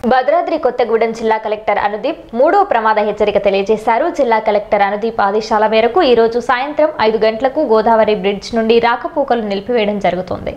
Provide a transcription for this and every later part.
భద్రాద్రి కొత్తగూడెం జిల్లా కలెక్టర్ అనుదీప్ మూడో ప్రమాద హెచ్చరిక తెలియజేశారు జిల్లా కలెక్టర్ అనుదీప్ ఆదేశాల మేరకు ఈ రోజు సాయంత్రం ఐదు గంటలకు గోదావరి బ్రిడ్జ్ నుండి రాకపోకలు నిలిపివేయడం జరుగుతోంది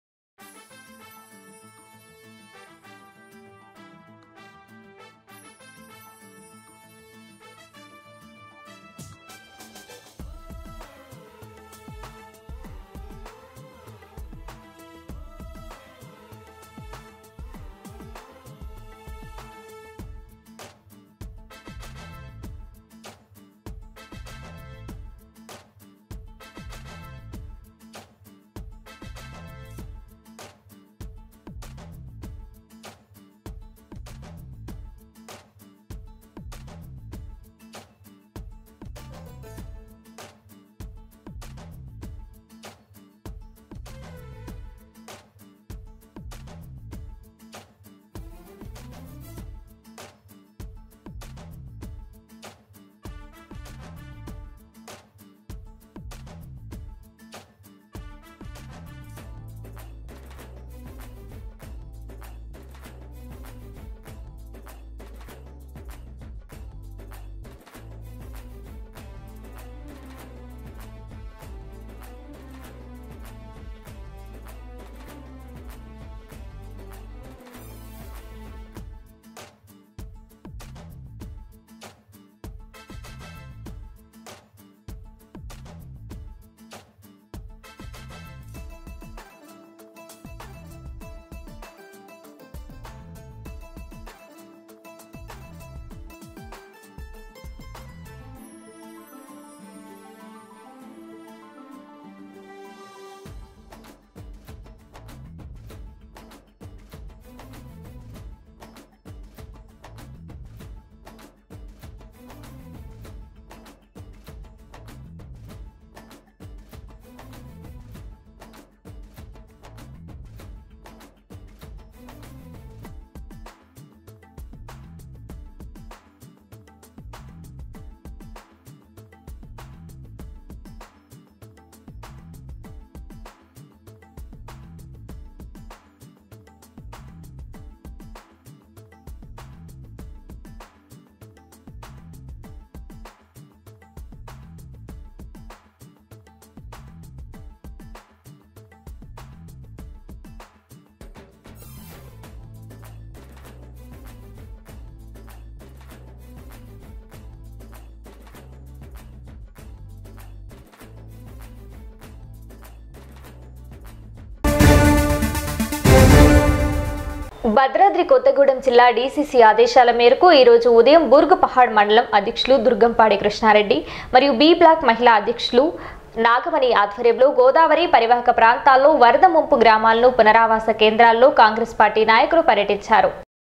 భద్రాద్రి కొత్తగూడెం జిల్లా డీసీసీ ఆదేశాల మేరకు ఈ రోజు ఉదయం బూర్గు పహాడ్ మండలం అధ్యక్షులు దుర్గంపాడి కృష్ణారెడ్డి మరియు బి బ్లాక్ మహిళా అధ్యక్షులు నాగమణి ఆధ్వర్యంలో గోదావరి పరివాహక ప్రాంతాల్లో వరద ముంపు గ్రామాలను పునరావాస కేంద్రాల్లో కాంగ్రెస్ పార్టీ నాయకులు పర్యటించారు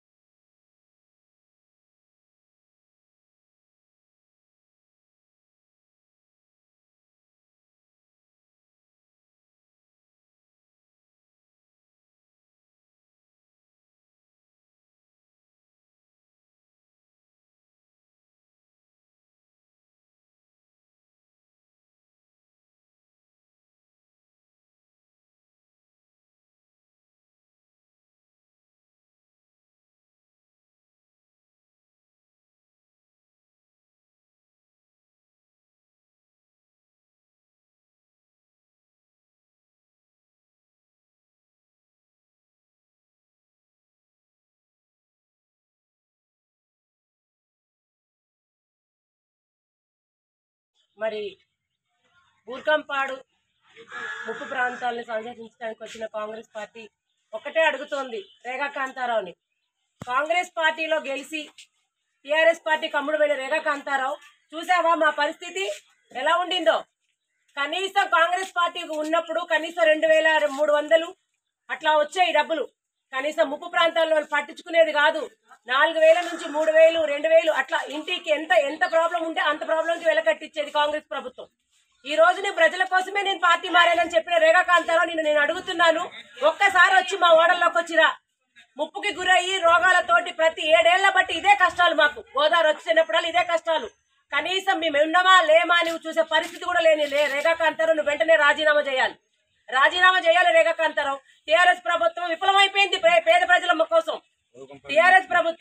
మరి బూర్కంపాడు ముప్పు ప్రాంతాలను సందర్శించడానికి వచ్చిన కాంగ్రెస్ పార్టీ ఒక్కటే అడుగుతోంది రేఖా కాంతారావుని కాంగ్రెస్ పార్టీలో గెలిచి టీఆర్ఎస్ పార్టీ కమ్ముడు వెళ్ళి రేఖా కాంతారావు చూసావా మా పరిస్థితి ఎలా ఉండిందో కనీసం కాంగ్రెస్ పార్టీకి ఉన్నప్పుడు కనీసం రెండు వేల మూడు వందలు అట్లా వచ్చాయి డబ్బులు కనీసం ముప్పు ప్రాంతాల్లో వాళ్ళు పట్టించుకునేది కాదు నాలుగు వేల నుంచి మూడు వేలు రెండు వేలు అట్లా ఇంటికి ఎంత ఎంత ప్రాబ్లం ఉంటే అంత ప్రాబ్లంకి వెలకట్టించేది కాంగ్రెస్ ప్రభుత్వం ఈ రోజు నేను ప్రజల కోసమే నేను పార్టీ మారానని చెప్పిన రేఖాకాంతారావు నేను నేను అడుగుతున్నాను ఒక్కసారి వచ్చి మా ఓడల్లోకి వచ్చిరా ముప్పుకి గురయ్యి రోగాలతోటి ప్రతి ఏడేళ్ల బట్టి ఇదే కష్టాలు మాకు గోదావరి వచ్చినప్పుడల్లా ఇదే కష్టాలు కనీసం మేము ఉన్నామా లేమా అని చూసే పరిస్థితి కూడా లేని లే రేఖాకాంతారావు నువ్వు వెంటనే రాజీనామా చేయాలి రాజీనామా చేయాలి రేఖాకాంతారావు టీఆర్ఎస్ ప్రభుత్వం విఫలమైపోయింది పే- పేద ప్రజల కోసం టీఆర్ఎస్ ప్రభుత్వం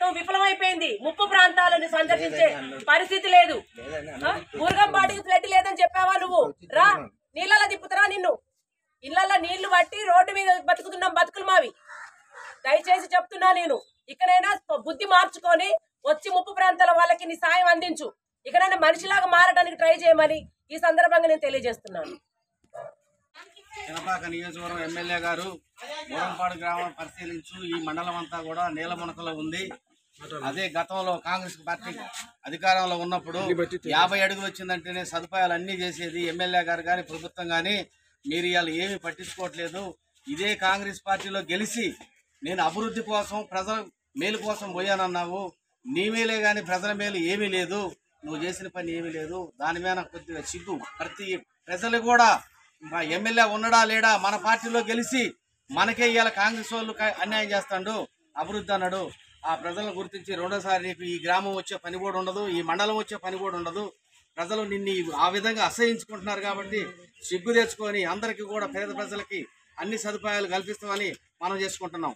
మొత్తం బతుకులు మావి దయచేసి చెప్తున్నా నేను ఇకనైనా బుద్ధి మార్చుకొని వచ్చి ముప్పు ప్రాంతాల వాళ్ళకి నీ సాయం అందించు ఇకనైనా మనిషిలాగా మారడానికి ట్రై చేయమని ఈ సందర్భంగా నేను తెలియజేస్తున్నాను చినపాక నియోజకవర్గం ఎమ్మెల్యే గారు మూడంపాడు గ్రామం పరిశీలించు ఈ మండలం అంతా కూడా నీల మునకలో ఉంది అదే గతంలో కాంగ్రెస్ పార్టీ అధికారంలో ఉన్నప్పుడు యాభై అడుగులు వచ్చిందంటేనే సదుపాయాలు అన్నీ చేసేది ఎమ్మెల్యే గారు కానీ ప్రభుత్వం కానీ మీరు ఇవాళ ఏమీ పట్టించుకోవట్లేదు ఇదే కాంగ్రెస్ పార్టీలో గెలిచి నేను అభివృద్ధి కోసం ప్రజల మేలు కోసం పోయానన్నావు నీ మేలే కానీ ప్రజల మేలు ఏమీ లేదు నువ్వు చేసిన పని ఏమీ లేదు దాని మీద కొద్దిగా సిగ్గు ప్రతి ప్రజలు కూడా మా ఎమ్మెల్యే ఉన్నాడా లేడా మన పార్టీలో గెలిచి మనకే ఇవాళ కాంగ్రెస్ వాళ్ళు కా- అన్యాయం చేస్తాడు అభివృద్ధి అన్నాడు ఆ ప్రజలను గుర్తించి రెండోసారి నీకు ఈ గ్రామం వచ్చే పని కూడా ఉండదు ఈ మండలం వచ్చే పని కూడా ఉండదు ప్రజలు నిన్ను ఈ- ఆ విధంగా అసహించుకుంటున్నారు కాబట్టి సిగ్గు తెచ్చుకొని అందరికీ కూడా పేద ప్రజలకి అన్ని సదుపాయాలు కల్పిస్తామని మనం చేసుకుంటున్నాం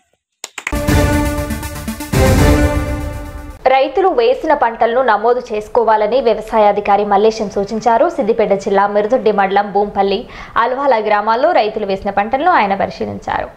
రైతులు వేసిన పంటలను నమోదు చేసుకోవాలని వ్యవసాయాధికారి మల్లేశం సూచించారు సిద్దిపేట జిల్లా మిరుదొడ్డి మండలం భూంపల్లి అల్వాల గ్రామాల్లో రైతులు వేసిన పంటలను ఆయన పరిశీలించారు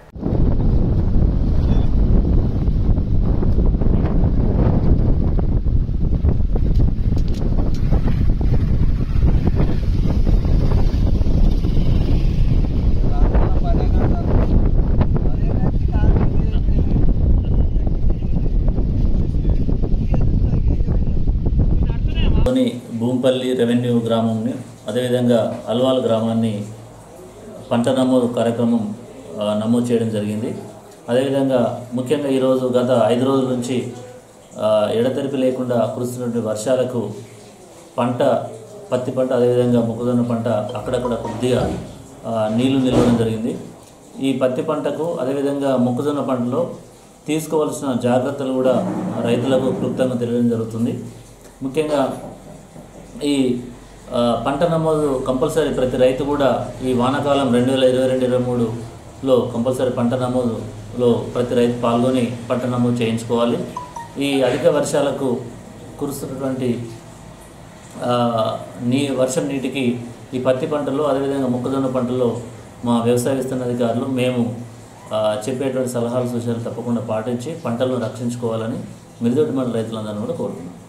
లోని భూంపల్లి రెవెన్యూ గ్రామంని అదేవిధంగా అల్వాల్ గ్రామాన్ని పంట నమోదు కార్యక్రమం ఆ, నమోదు చేయడం జరిగింది అదేవిధంగా ముఖ్యంగా ఈరోజు గత ఐదు రోజుల నుంచి ఆ, ఎడతెరిపి లేకుండా కురుస్తున్నటువంటి వర్షాలకు పంట పత్తి పంట అదేవిధంగా మొక్కజొన్న పంట అక్కడక్కడ కొద్దిగా ఆ, నీళ్లు నిలవడం జరిగింది ఈ పత్తి పంటకు అదేవిధంగా మొక్కజొన్న పంటలో తీసుకోవాల్సిన జాగ్రత్తలు కూడా రైతులకు క్లుప్తంగా తెలియడం జరుగుతుంది ముఖ్యంగా ఈ ఆ, పంట నమోదు కంపల్సరీ ప్రతి రైతు కూడా ఈ వానాకాలం రెండు వేల ఇరవై రెండు ఇరవై మూడులో కంపల్సరీ పంట నమోదులో ప్రతి రైతు పాల్గొని పంట నమోదు చేయించుకోవాలి ఈ అధిక వర్షాలకు కురుస్తున్నటువంటి ఆ, నీ వర్షం నీటికి ఈ పత్తి పంటలో అదేవిధంగా మొక్కజొన్న పంటలో మా వ్యవసాయ విస్తరణ అధికారులు మేము ఆ, చెప్పేటువంటి సలహాలు సూచనలు తప్పకుండా పాటించి పంటలను రక్షించుకోవాలని మిరుదొడ్డి మండల రైతులందరినీ కూడా కోరుతున్నాం